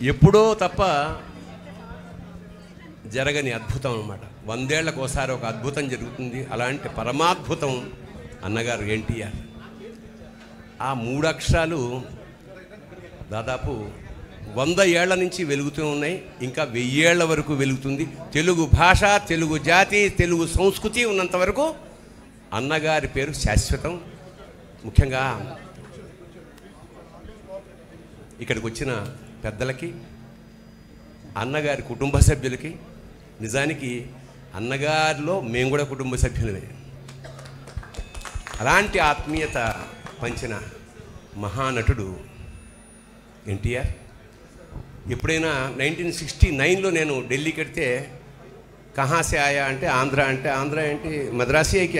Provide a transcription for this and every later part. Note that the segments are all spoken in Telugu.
ఎప్పుడో తప్ప జరగని అద్భుతం అన్నమాట వందేళ్లకు ఒకసారి ఒక అద్భుతం జరుగుతుంది అలాంటి పరమాద్భుతం అన్నగారు ఎన్టీఆర్ ఆ మూడు అక్షరాలు దాదాపు వంద ఏళ్ల నుంచి వెలుగుతూ ఉన్నాయి ఇంకా వెయ్యేళ్ల వరకు వెలుగుతుంది తెలుగు భాష తెలుగు జాతి తెలుగు సంస్కృతి ఉన్నంత వరకు అన్నగారి పేరు శాశ్వతం ముఖ్యంగా ఇక్కడికి వచ్చిన పెద్దలకి అన్నగారి కుటుంబ సభ్యులకి నిజానికి అన్నగారిలో మేము కూడా కుటుంబ సభ్యులమే అలాంటి ఆత్మీయత పంచిన మహానటుడు ఎన్టీఆర్ ఎప్పుడైనా నైన్టీన్ సిక్స్టీ నైన్లో నేను ఢిల్లీకి వెడితే కహాసే ఆయా అంటే ఆంధ్ర అంటే ఆంధ్ర ఏంటి మద్రాసీకి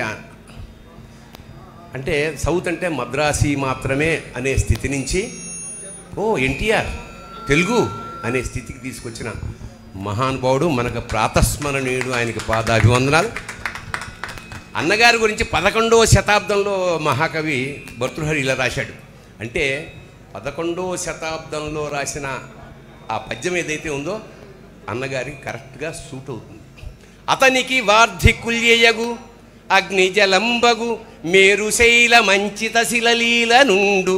అంటే సౌత్ అంటే మద్రాసీ మాత్రమే అనే స్థితి నుంచి ఓ ఎన్టీఆర్ తెలుగు అనే స్థితికి తీసుకొచ్చిన మహానుభావుడు మనకు ప్రాతస్మరణీయుడు ఆయనకి పాదాభివందనాలు అన్నగారి గురించి పదకొండవ శతాబ్దంలో మహాకవి భర్తృహరి ఇలా రాశాడు అంటే పదకొండవ శతాబ్దంలో రాసిన ఆ పద్యం ఏదైతే ఉందో అన్నగారికి కరెక్ట్గా సూట్ అవుతుంది అతనికి వార్ధికుల్యయగు అగ్ని జలంబగు మేరుశైల మంచిత శిలలీల నుండు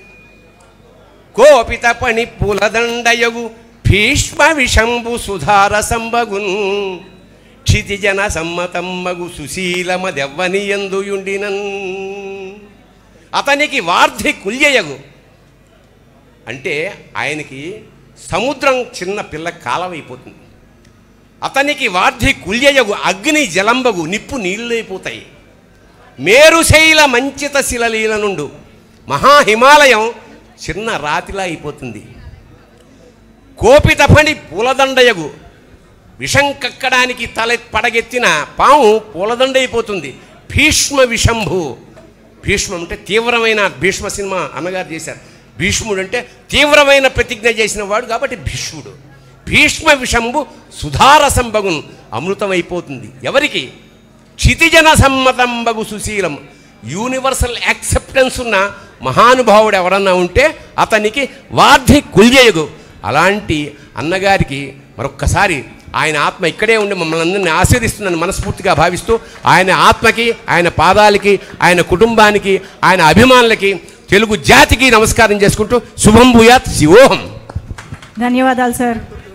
కోపిత పణి పులదండయగు భీష్మ విషంబు సుధార సంబగున్ క్షితిజన సమ్మతమ్మగు సుశీలమదెవ్వనియందుయుండినన్ అతనికి వార్ధి కుల్యయగు అంటే ఆయనకి సముద్రం చిన్న పిల్ల కాలమైపోతుంది అతనికి వార్ధి కుల్యయగు అగ్ని జలంబగు నిప్పు నీళ్ళైపోతాయి మేరుశైల మంచిత శిలలీల నుండు మహాహిమాలయం చిన్న రాతిలా అయిపోతుంది కోపిత పని పూలదండయగు విషం కక్కడానికి తల పడగెత్తిన పాము పూలదండ అయిపోతుంది భీష్మ విషంభు భీష్మం అంటే తీవ్రమైన భీష్మ సినిమా అన్నగారు చేశారు భీష్ముడు అంటే తీవ్రమైన ప్రతిజ్ఞ చేసిన వాడు కాబట్టి భీష్ముడు భీష్మ విషంభు సుధారసంబగును అమృతమైపోతుంది ఎవరికి క్షితిజన సమ్మతంబగు సుశీలం యూనివర్సల్ యాక్సెప్టెన్స్ ఉన్న మహానుభావుడు ఎవరన్నా ఉంటే అతనికి వార్ధి కుల్యయుగు అలాంటి అన్నగారికి మరొక్కసారి ఆయన ఆత్మ ఇక్కడే ఉండి మమ్మల్ని అందరినీ ఆశీర్దిస్తుందని మనస్ఫూర్తిగా భావిస్తూ ఆయన ఆత్మకి ఆయన పాదాలకి ఆయన కుటుంబానికి ఆయన అభిమానులకి తెలుగు జాతికి నమస్కారం చేసుకుంటూ శుభం భూయాత్ శివోహం ధన్యవాదాలు సార్